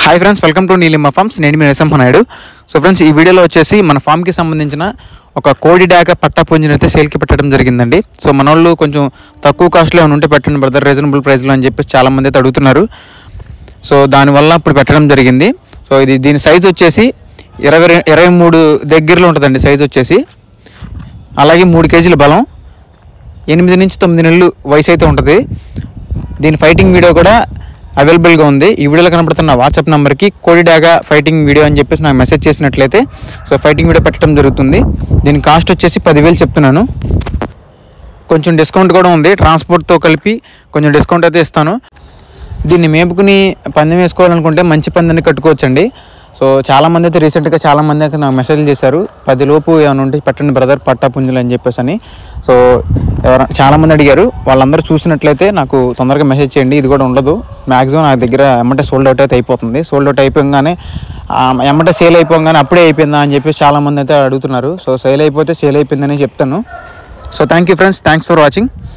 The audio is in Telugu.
hi friends welcome to Neelima farms నేను మీ నరసింహనాయుడు సో ఫ్రెండ్స్ ఈ వీడియోలో వచ్చేసి మన ఫామ్కి సంబంధించిన ఒక కోడి డాక పట్టా పుంజిని అయితే సేల్కి పెట్టడం జరిగిందండి సో మన వాళ్ళు కొంచెం తక్కువ కాస్ట్లో ఏమైనా ఉంటే పెట్టండి బ్రదర్ రీజనబుల్ ప్రైస్లో అని చెప్పేసి చాలామంది అయితే అడుగుతున్నారు సో దానివల్ల ఇప్పుడు పెట్టడం జరిగింది సో ఇది దీని సైజ్ వచ్చేసి ఇరవై రె- ఇరవై మూడు దగ్గరలో ఉంటుందండి సైజ్ వచ్చేసి అలాగే మూడు కేజీల బలం ఎనిమిది నుంచి తొమ్మిది నెలలు వయసు అయితే ఉంటుంది దీని ఫైటింగ్ వీడియో కూడా అవైలబుల్గా ఉంది ఈ వీడియోలో కనబడుతున్న వాట్సాప్ నెంబర్కి కోడిడాగా ఫైటింగ్ వీడియో అని చెప్పేసి నాకు మెసేజ్ చేసినట్లయితే సో ఫైటింగ్ వీడియో పెట్టడం జరుగుతుంది దీని కాస్ట్ వచ్చేసి పదివేలు చెప్తున్నాను కొంచెం డిస్కౌంట్ కూడా ఉంది ట్రాన్స్పోర్ట్తో కలిపి కొంచెం డిస్కౌంట్ అయితే ఇస్తాను దీన్ని మేపుకుని పందెం వేసుకోవాలనుకుంటే మంచి పందెని కట్టుకోవచ్చండి సో చాలామంది అయితే రీసెంట్గా చాలామంది అయితే నాకు మెసేజ్ చేశారు పది లోపు ఏమైనా ఉంటే పెట్టండి బ్రదర్ పట్టా పుంజులు అని చెప్పేసి అని సో ఎవర చాలామంది అడిగారు వాళ్ళందరూ చూసినట్లయితే నాకు తొందరగా మెసేజ్ చేయండి ఇది కూడా ఉండదు మ్యాక్సిమం నా దగ్గర ఎమ్మటే సోల్డ్ అవుట్ అయితే అయిపోతుంది సోల్డ్ అవుట్ అయిపోగానే ఆ, ఎమ్మటే సేల్ అయిపోగానే అప్పుడే అయిపోయిందా అని చెప్పేసి చాలామంది అయితే అడుగుతున్నారు సో సేల్ అయిపోతే సేల్ అయిపోయిందని చెప్తాను so thank you friends thanks for watching